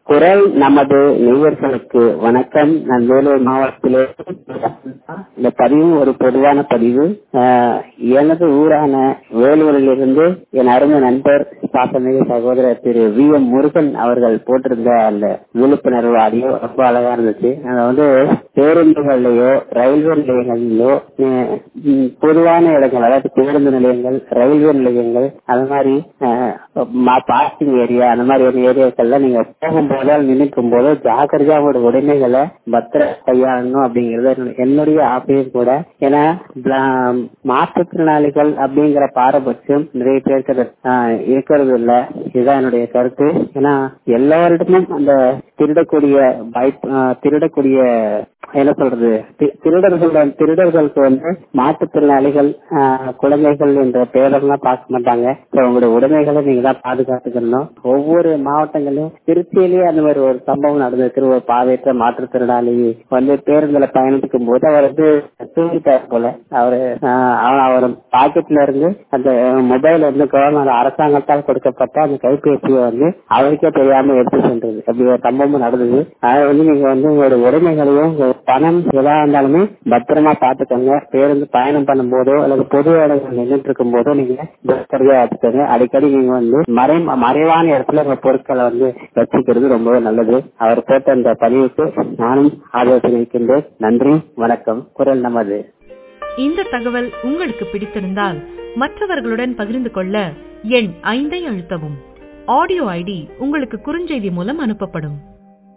குரல் நமது நேயர்களுக்கு வணக்கம் நான் வேலூர் மாவட்டத்திலே இந்த பதிவு ஒரு பொதுவான பதிவு ஆஹ், எனது ஊரான வேலூரிலிருந்து என் அருமை நண்பர் பாசமிகு சகோதரர் திரு வி எம் முருகன் அவர்கள் போட்டிருந்த அந்த விழிப்புணர்வு ஆடியோ ரொம்ப அழகா இருந்துச்சு அதை வந்து பேருந்துகள்லயோ ரயில்வே நிலையங்களிலோ அஹ், ம், பொதுவான இடங்கள் அதாவது பேருந்து நிலையங்கள் ரயில்வே நிலையங்கள் அது மாதிரி பார்க்கிங் ஏரியா அந்த மாதிரி ஒரு ஏரியாக்கள்ல நீங்க போகும்போதோ நினைக்கும் போதோ ஜாக்கிரதையா உங்களோட உடைமைகளை பத்திர கையாளணும் அப்படிங்கறது என்னுடைய- என்னுடைய ஆசையும் கூட ஏன்னா பிளா- மாற்றுத்திறனாளிகள் அப்படிங்கிற பாரபட்சம் நிறைய பேருக்கு ஆஹ், இருக்கிறது இல்ல இதுதான் என்னுடைய கருத்து ஏன்னா எல்லாரிடமும் அந்த திருடக்கூடிய வாய்ப்பு ஆஹ், திருடக்கூடிய என்ன சொல்றது தி- திருடர்கள் திருடர்களுக்கு வந்து மாற்றுத்திறனாளிகள் ஆஹ், குழந்தைகள் என்ற பெயரெல்லாம் பார்க்க மாட்டாங்க So, உங்களுடைய உடைமைகளை நீங்க தான் பாதுகாத்துக்கணும் ஒவ்வொரு மாவட்டங்களிலும் திருச்சியிலேயே அந்த மாதிரி ஒரு சம்பவம் நடந்தது திரு ஒரு பாதையற்ற மாற்றுத்திறனாளி வந்து பேருந்துல பயணிக்கும் போது அவர் வந்து தூங்கிட்டார் போல அவரு ஆஹ், அவர் அவர் பாக்கெட்ல இருந்து அந்த மொபைல் வந்து கவர்மெண்ட் அரசாங்கத்தால் கொடுக்கப்பட்ட அந்த கைபேசியை வந்து அவருக்கே தெரியாம எடுத்து சென்றது அப்படி ஒரு சம்பவம் நடந்தது அதை வந்து நீங்க வந்து உங்களோட உடைமைகளையும் உங்க பணம் எதா இருந்தாலுமே பத்திரமா பாத்துக்கோங்க பேருந்து பயணம் பண்ணும் போதோ அல்லது பொது இடங்கள் நின்றுட்டு இருக்கும் போதோ நீங்க ஜாக்கிரதையா வச்சுக்கோங்க அடிக்கடி நீங்க வந்து மறை மறைவான இடத்துல உங்க பொருட்களை வந்து வச்சுக்கிறது ரொம்பவே நல்லது அவர் போட்ட இந்த பதிவுக்கு நானும் ஆதரவு தெரிவிக்கின்றேன் நன்றி வணக்கம் குரல் நமது இந்த தகவல் உங்களுக்கு பிடித்திருந்தால் மற்றவர்களுடன் பகிர்ந்து கொள்ள எண் ஐந்தை அழுத்தவும் ஆடியோ ஐடி உங்களுக்கு குறுஞ்செய்தி மூலம் அனுப்பப்படும்